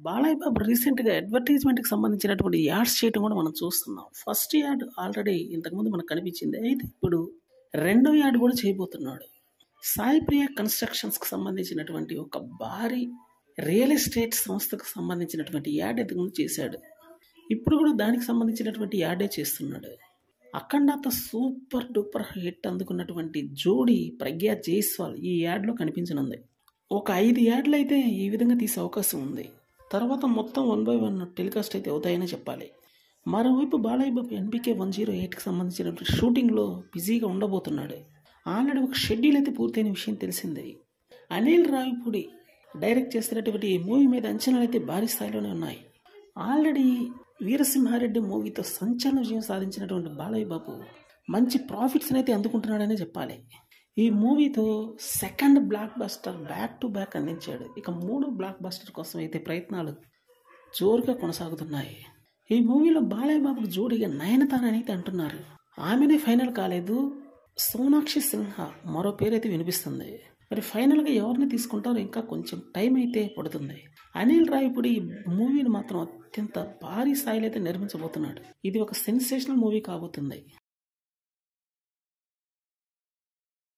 బాలయ్య బాబు రీసెంట్గా అడ్వర్టైజ్మెంట్కి సంబంధించినటువంటి యాడ్స్ చేయడం కూడా మనం చూస్తున్నాం ఫస్ట్ యాడ్ ఆల్రెడీ ఇంతకుముందు మనకు కనిపించింది అయితే ఇప్పుడు రెండో యాడ్ కూడా చేయబోతున్నాడు సాయి ప్రియ కన్స్ట్రక్షన్స్కి సంబంధించినటువంటి ఒక భారీ రియల్ ఎస్టేట్ సంస్థకు సంబంధించినటువంటి యాడ్ ఇంతకుముందు చేశాడు ఇప్పుడు కూడా దానికి సంబంధించినటువంటి యాడే చేస్తున్నాడు అఖండాత సూపర్ డూపర్ హిట్ అందుకున్నటువంటి జోడి ప్రజ్ఞా జైస్వాల్ ఈ యాడ్లో కనిపించనుంది ఒక ఐదు యాడ్లు అయితే ఈ విధంగా తీసే అవకాశం ఉంది తర్వాత మొత్తం వన్ బై వన్ టెలికాస్ట్ అయితే అవుతాయని చెప్పాలి మరోవైపు Balayya Babu NBK one zero ఎయిట్కి సంబంధించినటువంటి షూటింగ్లో బిజీగా ఉండబోతున్నాడు ఆల్రెడీ ఒక షెడ్యూల్ అయితే పూర్తయిన విషయం తెలిసిందే అనిల్ రావిపూడి డైరెక్ట్ చేస్తున్నటువంటి ఈ మూవీ మీద అంచనాలు అయితే భారీ స్థాయిలోనే ఉన్నాయి ఆల్రెడీ వీరసింహారెడ్డి మూవీతో సంచలన విజయం సాధించినటువంటి బాలయ్య బాబు మంచి ప్రాఫిట్స్ని అయితే అందుకుంటున్నాడనే చెప్పాలి ఈ మూవీతో second blockbuster back to back అందించాడు ఇక మూడో బ్లాక్ బస్టర్ కోసం అయితే ప్రయత్నాలు జోరుగా కొనసాగుతున్నాయి ఈ మూవీలో బాలయ్య బాబుకు జోడిగా నయనతార అని అయితే అంటున్నారు ఆమెనే ఫైనల్ కాలేదు సోనాక్షి సిన్హా మరో పేరైతే వినిపిస్తుంది మరి ఫైనల్గా ఎవరిని తీసుకుంటారో ఇంకా కొంచెం టైం అయితే పడుతుంది అనిల్ రాయపుడి ఈ మూవీని మాత్రం అత్యంత భారీ స్థాయిలో అయితే నిర్మించబోతున్నాడు ఇది ఒక సెన్సేషనల్ మూవీ కాబోతుంది